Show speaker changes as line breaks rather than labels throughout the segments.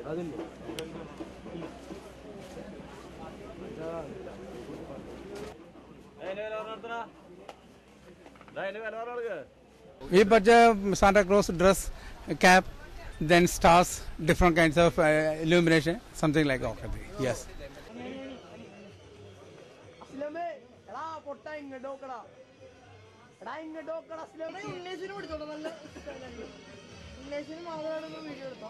We purchase Santa Claus dress, cap, then stars, different kinds of uh, illumination, something like that. Yes.
അസ്ലമേ എടാ പൊട്ട ഇങ്ങോട്ട് നോക്കടാ എടാ ഇങ്ങോട്ട് നോക്കടാ അസ്ലമേ ഉണ്ണേശിന് പിടിച്ചോളൂ നല്ല ഉണ്ണേശിന് മാത്രമാണ് വീഡിയോ എടുത്തോ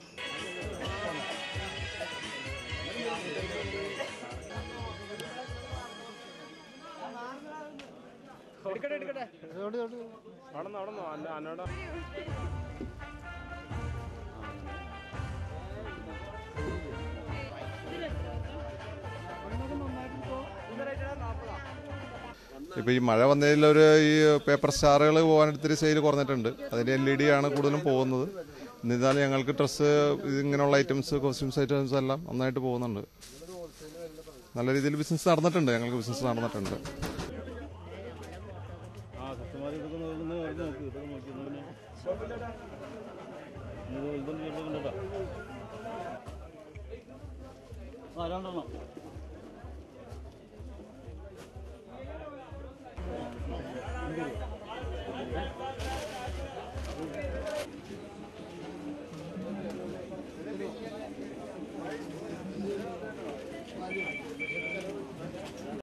ഇപ്പോൾ ഈ മഴ വന്നതിലൊരു ഈ പേപ്പർ സ്റ്റാറുകൾ പോകാൻ ഇത്തിരി സെയിൽ കുറഞ്ഞിട്ടുണ്ട് അതിൻ്റെ എൽ ഇ ഡി ആണ് കൂടുതലും പോകുന്നത് എന്നിരുന്നാലും ഞങ്ങൾക്ക് ഡ്രസ്സ് ഇങ്ങനെയുള്ള ഐറ്റംസ് കോസ്റ്റ്യൂംസ് ഐറ്റംസ് എല്ലാം നന്നായിട്ട് പോകുന്നുണ്ട് നല്ല രീതിയിൽ ബിസിനസ് നടന്നിട്ടുണ്ട് ഞങ്ങൾക്ക് ബിസിനസ് നടന്നിട്ടുണ്ട്
ആ കസ്റ്റമർ ഇതൊക്കെ നോക്കി നോക്കി ഇതൊക്കെ നോക്കി പിന്നെ ഇത് ഇതൊന്നും ചെറുതൊക്കെ ഉണ്ടോ ആ രണ്ടെണ്ണം